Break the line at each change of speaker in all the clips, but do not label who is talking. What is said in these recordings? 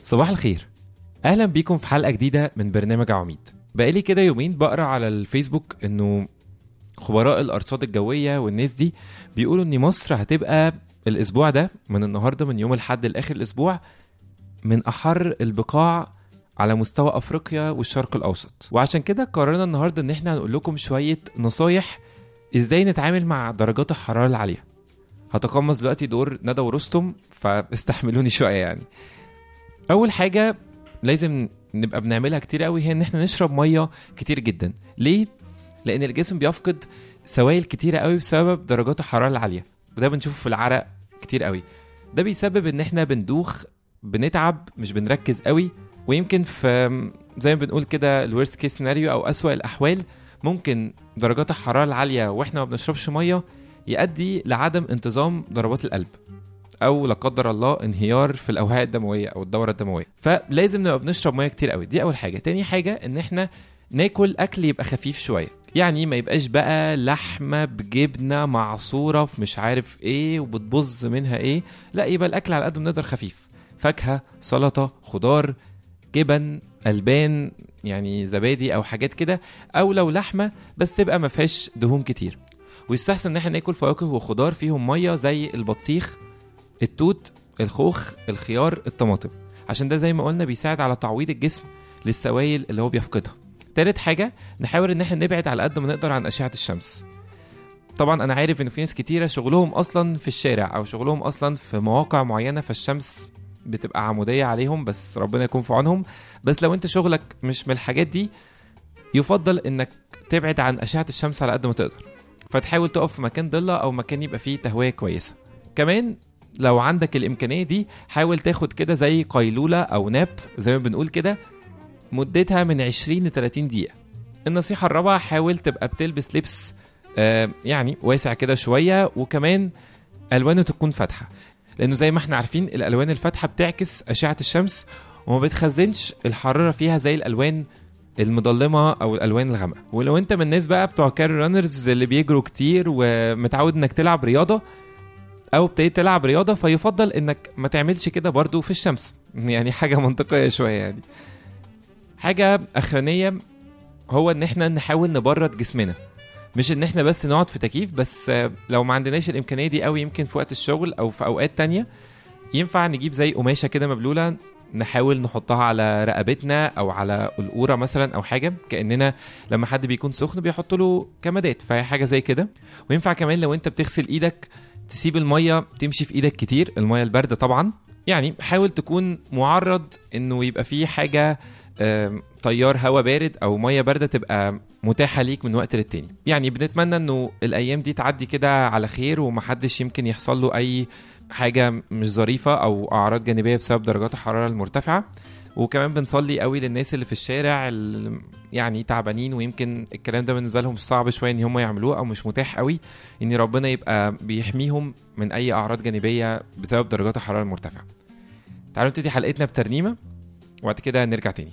صباح الخير اهلا بيكم في حلقه جديده من برنامج عواميد بقالي كده يومين بقرا على الفيسبوك انه خبراء الارصاد الجويه والناس دي بيقولوا ان مصر هتبقى الاسبوع ده من النهارده من يوم الاحد لاخر الاسبوع من احر البقاع على مستوى افريقيا والشرق الاوسط وعشان كده قررنا النهارده ان احنا هنقول لكم شويه نصايح ازاي نتعامل مع درجات الحراره العاليه هتقمص دلوقتي دور ندى ورستم فاستحملوني شويه يعني اول حاجه لازم نبقى بنعملها كتير قوي هي ان احنا نشرب ميه كتير جدا ليه لان الجسم بيفقد سوائل كتيره قوي بسبب درجات الحراره العاليه وده بنشوفه في العرق كتير قوي ده بيسبب ان احنا بندوخ بنتعب مش بنركز قوي ويمكن في زي ما بنقول كده الورست كيس سيناريو او اسوأ الاحوال ممكن درجات الحراره العاليه واحنا ما بنشربش ميه يؤدي لعدم انتظام ضربات القلب او لا قدر الله انهيار في الاوعيه الدمويه او الدوره الدمويه فلازم نبقى بنشرب ميه كتير قوي دي اول حاجه تاني حاجه ان احنا ناكل اكل يبقى خفيف شويه يعني ما يبقاش بقى لحمه بجبنه معصوره في مش عارف ايه وبتبظ منها ايه لا يبقى الاكل على قد ما نقدر خفيف فاكهه سلطه خضار جبن البان يعني زبادي او حاجات كده او لو لحمه بس تبقى ما فيهاش دهون كتير ويستحسن ان احنا ناكل فواكه وخضار فيهم ميه زي البطيخ التوت الخوخ الخيار الطماطم عشان ده زي ما قلنا بيساعد على تعويض الجسم للسوائل اللي هو بيفقدها تالت حاجة نحاول ان احنا نبعد على قد ما نقدر عن أشعة الشمس طبعا انا عارف ان في ناس كتيرة شغلهم اصلا في الشارع او شغلهم اصلا في مواقع معينة فالشمس بتبقى عمودية عليهم بس ربنا يكون في عونهم بس لو انت شغلك مش من الحاجات دي يفضل انك تبعد عن أشعة الشمس على قد ما تقدر فتحاول تقف في مكان ضلة او مكان يبقى فيه تهوية كويسة كمان لو عندك الامكانيه دي حاول تاخد كده زي قيلوله او ناب زي ما بنقول كده مدتها من 20 ل 30 دقيقه النصيحه الرابعه حاول تبقى بتلبس لبس آه يعني واسع كده شويه وكمان الوانه تكون فاتحه لانه زي ما احنا عارفين الالوان الفاتحه بتعكس اشعه الشمس وما بتخزنش الحراره فيها زي الالوان المظلمه او الالوان الغامقه ولو انت من الناس بقى بتوع كاري رانرز اللي بيجروا كتير ومتعود انك تلعب رياضه او ابتديت تلعب رياضه فيفضل انك ما تعملش كده برضو في الشمس يعني حاجه منطقيه شويه يعني حاجه اخرانيه هو ان احنا نحاول نبرد جسمنا مش ان احنا بس نقعد في تكييف بس لو ما عندناش الامكانيه دي قوي يمكن في وقت الشغل او في اوقات تانية ينفع نجيب زي قماشه كده مبلوله نحاول نحطها على رقبتنا او على القوره مثلا او حاجه كاننا لما حد بيكون سخن بيحط له كمادات فهي حاجه زي كده وينفع كمان لو انت بتغسل ايدك تسيب الميه تمشي في ايدك كتير الميه البارده طبعا يعني حاول تكون معرض انه يبقى في حاجه تيار هواء بارد او ميه بارده تبقى متاحه ليك من وقت للتاني يعني بنتمنى انه الايام دي تعدي كده على خير ومحدش يمكن يحصل له اي حاجه مش ظريفه او اعراض جانبيه بسبب درجات الحراره المرتفعه وكمان بنصلي قوي للناس اللي في الشارع اللي يعني تعبانين ويمكن الكلام ده بالنسبه لهم صعب شويه ان هم يعملوه او مش متاح قوي ان ربنا يبقى بيحميهم من اي اعراض جانبيه بسبب درجات الحراره المرتفعه تعالوا نبتدي حلقتنا بترنيمه وبعد كده نرجع تاني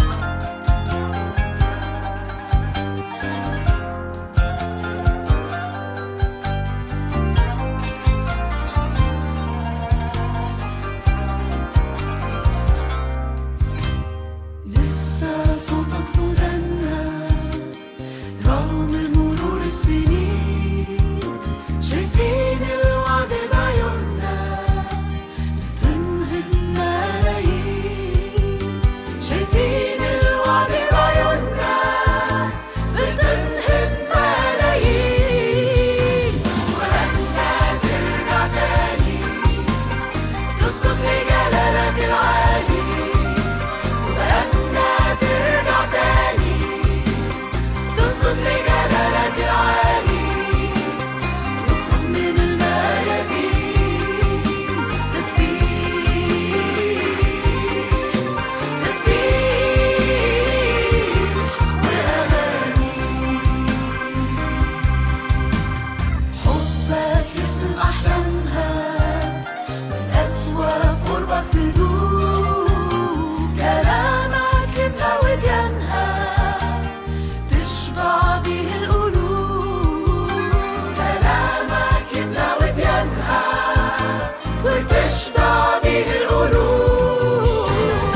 لسه صوتك في ودنا رغم مرور السنين شايفين الوعد بعيوننا بتنهض ملايين شايفين الوعد بعيوننا بتنهض ملايين ولما ترجع تاني تسقط لجلالك العالي ولما ترجع تاني تسقط لجلالك العالي نخرج من الميادين تسبيح تسبيح وأغاني حبك يرسم أحلامها والقسوة في قربك تدوب كلامك يملى وديانها تشبع به القلوب كلامك يملى وديانها وتشبع به القلوب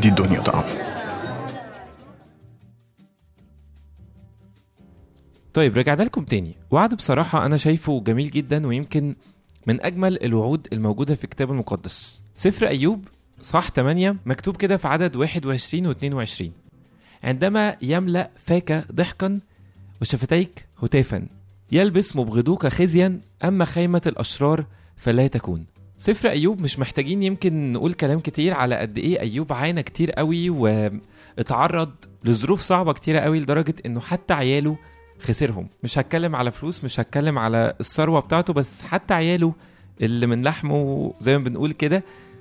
بتدي الدنيا طعم
طيب رجعنا لكم تاني وعد بصراحة أنا شايفه جميل جدا ويمكن من أجمل الوعود الموجودة في الكتاب المقدس سفر أيوب صح 8 مكتوب كده في عدد 21 و 22 عندما يملأ فاك ضحكا وشفتيك هتافا يلبس مبغضوك خزيا أما خيمة الأشرار فلا تكون سفر أيوب مش محتاجين يمكن نقول كلام كتير على قد إيه أيوب عانى كتير قوي واتعرض لظروف صعبة كتيرة قوي لدرجة إنه حتى عياله خسرهم مش هتكلم على فلوس مش هتكلم على الثروة بتاعته بس حتى عياله اللي من لحمه زي ما بنقول كده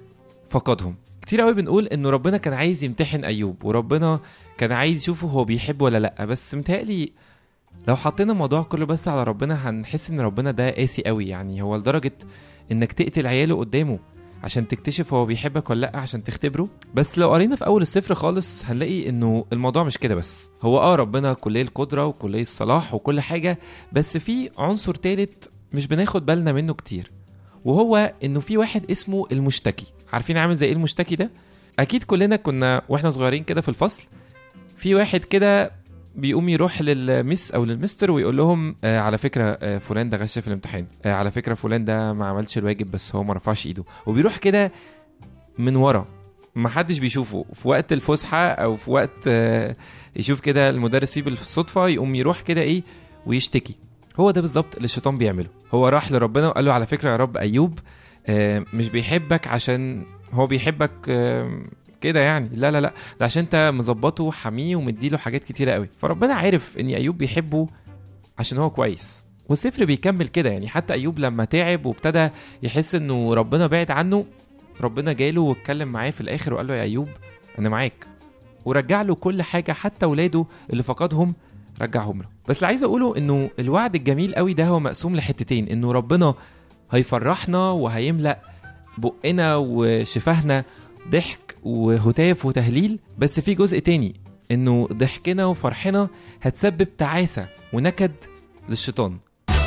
فقدهم كتير قوي بنقول انه ربنا كان عايز يمتحن ايوب وربنا كان عايز يشوفه هو بيحب ولا لا بس متهيألي لو حطينا الموضوع كله بس على ربنا هنحس ان ربنا ده قاسي قوي يعني هو لدرجة انك تقتل عياله قدامه عشان تكتشف هو بيحبك ولا لا عشان تختبره بس لو قرينا في اول السفر خالص هنلاقي انه الموضوع مش كده بس هو اه ربنا كلية القدرة وكلية الصلاح وكل حاجة بس في عنصر تالت مش بناخد بالنا منه كتير وهو انه في واحد اسمه المشتكي عارفين عامل زي ايه المشتكي ده اكيد كلنا كنا واحنا صغيرين كده في الفصل في واحد كده بيقوم يروح للمس او للمستر ويقول لهم آه على فكره آه فلان ده غش في الامتحان آه على فكره فلان ده ما عملش الواجب بس هو ما رفعش ايده وبيروح كده من ورا ما حدش بيشوفه في وقت الفسحه او في وقت آه يشوف كده المدرس فيه بالصدفه يقوم يروح كده ايه ويشتكي هو ده بالظبط اللي الشيطان بيعمله هو راح لربنا وقال له على فكره يا رب ايوب آه، مش بيحبك عشان هو بيحبك آه، كده يعني لا لا لا ده عشان انت مظبطه وحاميه ومديله حاجات كتيره قوي فربنا عارف ان ايوب بيحبه عشان هو كويس والسفر بيكمل كده يعني حتى ايوب لما تعب وابتدى يحس انه ربنا بعد عنه ربنا جاله واتكلم معاه في الاخر وقال له يا ايوب انا معاك ورجع له كل حاجه حتى ولاده اللي فقدهم رجعهم له بس اللي عايز اقوله انه الوعد الجميل قوي ده هو مقسوم لحتتين انه ربنا هيفرحنا وهيملأ بقنا وشفاهنا ضحك وهتاف وتهليل بس في جزء تاني انه ضحكنا وفرحنا هتسبب تعاسة ونكد للشيطان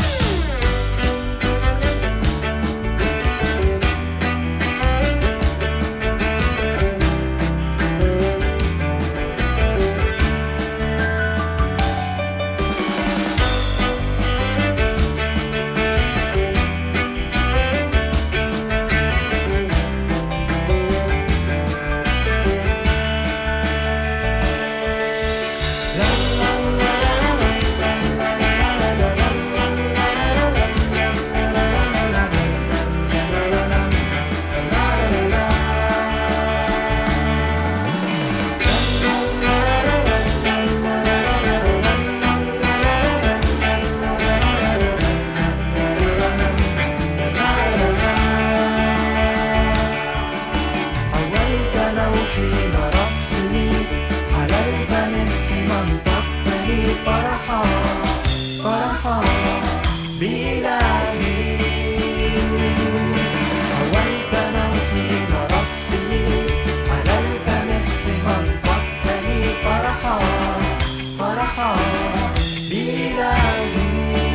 حولت لوحي لرقصني حللت مثل من تقتني فرحا فرحا بإلهي حولت لوحي لرقصني حللت مثل من تقتني فرحا فرحا بإلهي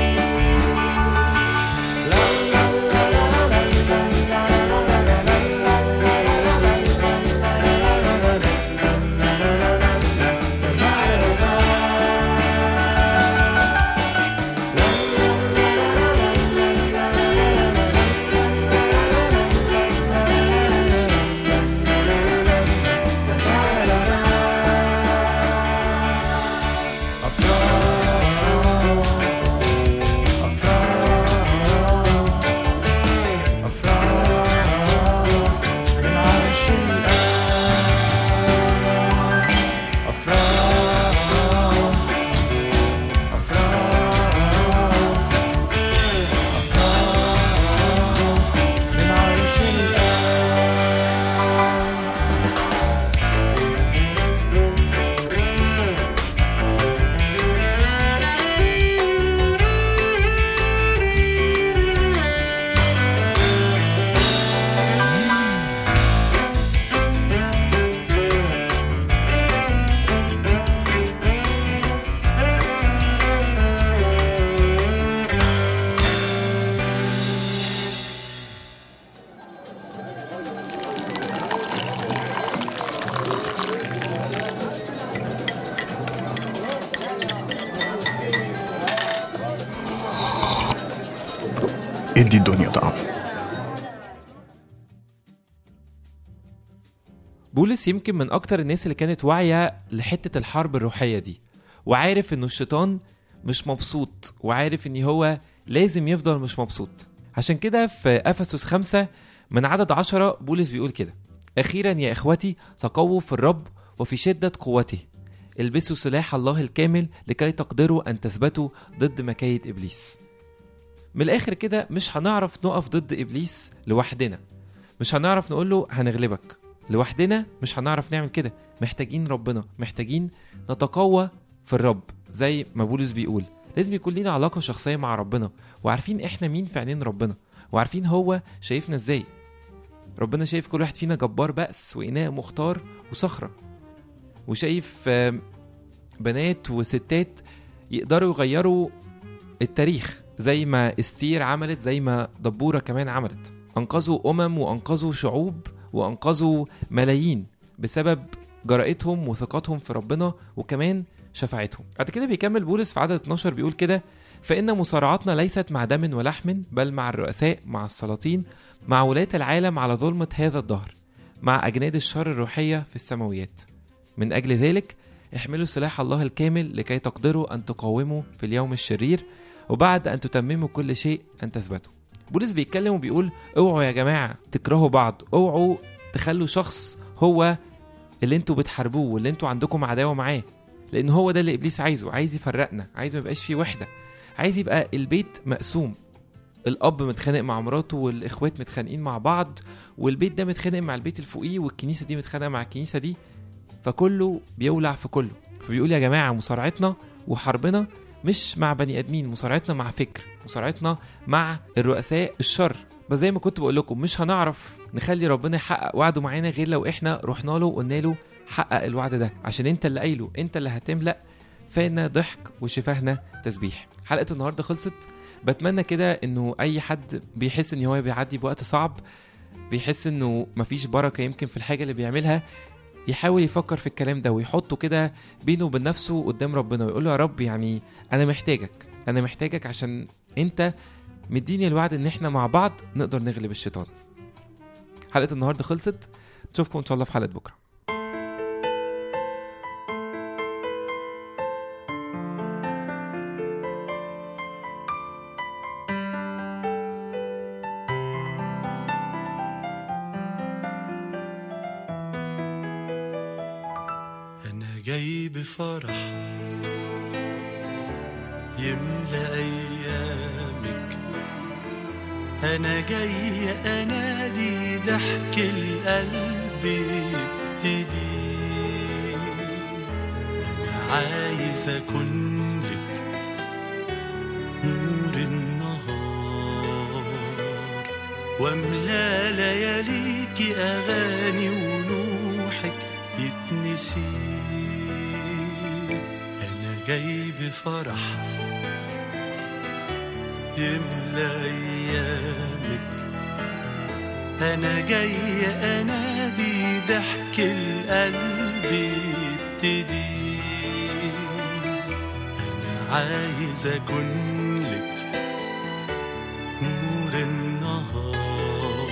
لا لا لا لا لا لا لا لا
ادي الدنيا طعم
بولس يمكن من اكتر الناس اللي كانت واعيه لحته الحرب الروحيه دي وعارف انه الشيطان مش مبسوط وعارف ان هو لازم يفضل مش مبسوط عشان كده في افسس خمسة من عدد عشرة بولس بيقول كده اخيرا يا اخوتي تقووا في الرب وفي شده قوته البسوا سلاح الله الكامل لكي تقدروا ان تثبتوا ضد مكايد ابليس من الاخر كده مش هنعرف نقف ضد ابليس لوحدنا مش هنعرف نقول له هنغلبك لوحدنا مش هنعرف نعمل كده محتاجين ربنا محتاجين نتقوى في الرب زي ما بولس بيقول لازم يكون لينا علاقة شخصية مع ربنا وعارفين احنا مين في عينين ربنا وعارفين هو شايفنا ازاي ربنا شايف كل واحد فينا جبار بأس وإناء مختار وصخرة وشايف آم، بنات وستات يقدروا يغيروا التاريخ زي ما استير عملت زي ما دبورة كمان عملت أنقذوا أمم وأنقذوا شعوب وأنقذوا ملايين بسبب جرأتهم وثقتهم في ربنا وكمان شفاعتهم بعد كده بيكمل بولس في عدد 12 بيقول كده فإن مصارعتنا ليست مع دم ولحم بل مع الرؤساء مع السلاطين مع ولاة العالم على ظلمة هذا الدهر مع أجناد الشر الروحية في السماويات من أجل ذلك احملوا سلاح الله الكامل لكي تقدروا أن تقاوموا في اليوم الشرير وبعد أن تتمموا كل شيء أن تثبتوا بولس بيتكلم وبيقول اوعوا يا جماعة تكرهوا بعض اوعوا تخلوا شخص هو اللي انتوا بتحاربوه واللي انتوا عندكم عداوة معاه لان هو ده اللي ابليس عايزه عايز يفرقنا عايز ما يبقاش فيه وحدة عايز يبقى البيت مقسوم الاب متخانق مع مراته والاخوات متخانقين مع بعض والبيت ده متخانق مع البيت الفوقيه والكنيسه دي متخانقه مع الكنيسه دي فكله بيولع في كله فبيقول يا جماعه مصارعتنا وحربنا مش مع بني ادمين مصارعتنا مع فكر مصارعتنا مع الرؤساء الشر بس زي ما كنت بقول لكم مش هنعرف نخلي ربنا يحقق وعده معانا غير لو احنا رحنا له وقلنا له حقق الوعد ده عشان انت اللي قايله انت اللي هتملأ فانا ضحك وشفاهنا تسبيح حلقه النهارده خلصت بتمنى كده انه اي حد بيحس ان هو بيعدي بوقت صعب بيحس انه مفيش بركه يمكن في الحاجه اللي بيعملها يحاول يفكر في الكلام ده ويحطه كده بينه وبين نفسه قدام ربنا ويقول له يا رب يعني انا محتاجك انا محتاجك عشان انت مديني الوعد ان احنا مع بعض نقدر نغلب الشيطان حلقه النهارده خلصت نشوفكم ان شاء الله في حلقه بكره
أنا جاي بفرح يملى أيامك أنا جاي أنادي ضحك القلب يبتدي أنا عايز أكون لك نور النهار واملى لياليك أغاني ونوحك يتنسي أنا جاي بفرح يملى أيامك أنا جاي أنادي ضحك القلب يبتدي أنا عايز أكون لك نور النهار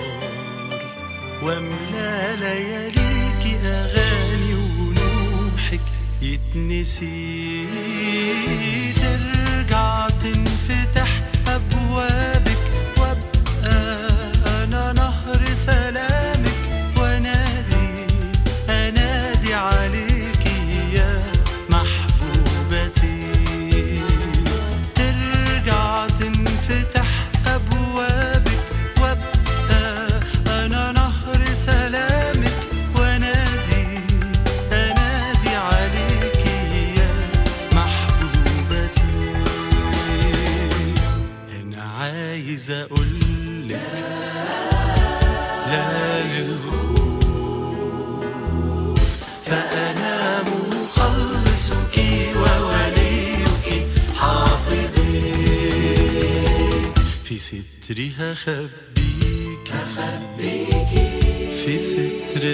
واملى لياليك اغاني ونوحك يتنسي ترجع تنفتح ابوابك وابقى انا نهر سلامك وانادي انادي عليك يا محبوبتي ترجع تنفتح ابوابك وابقى انا نهر سلامك وانادي انادي عليك يا محبوبتي انا عايز اقول لك لا للخوف فانا مخلصك ووليك حافظك في سترها خبيك في ستر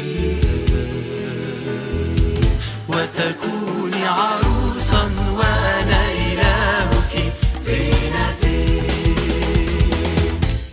الآب وتكوني عروسا وأنا إلهك زينتي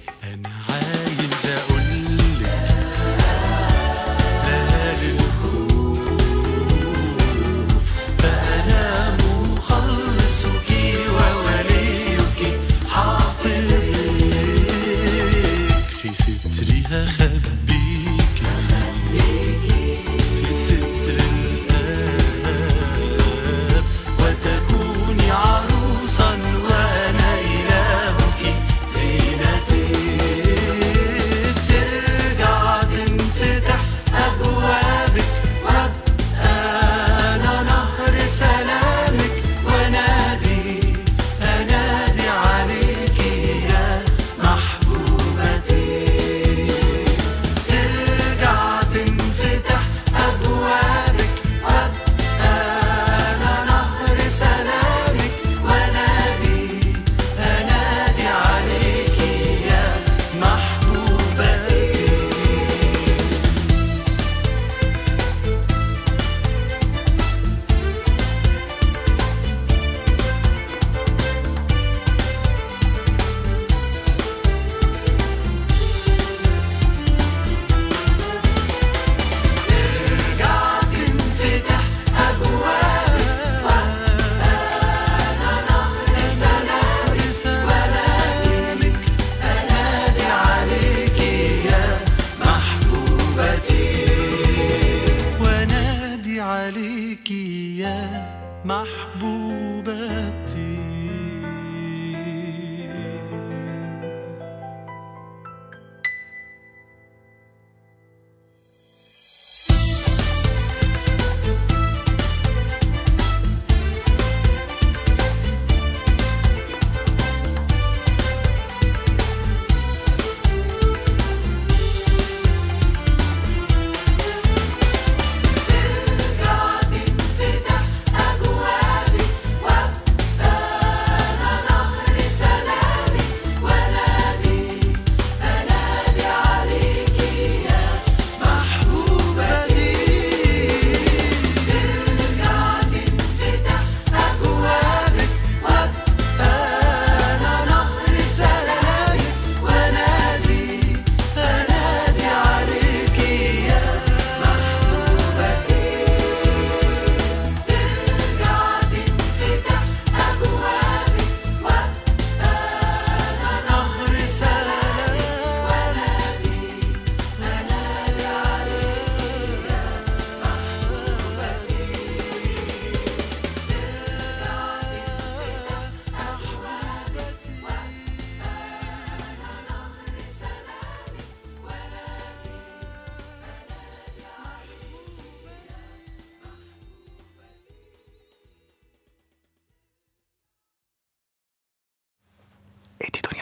ادي دنيا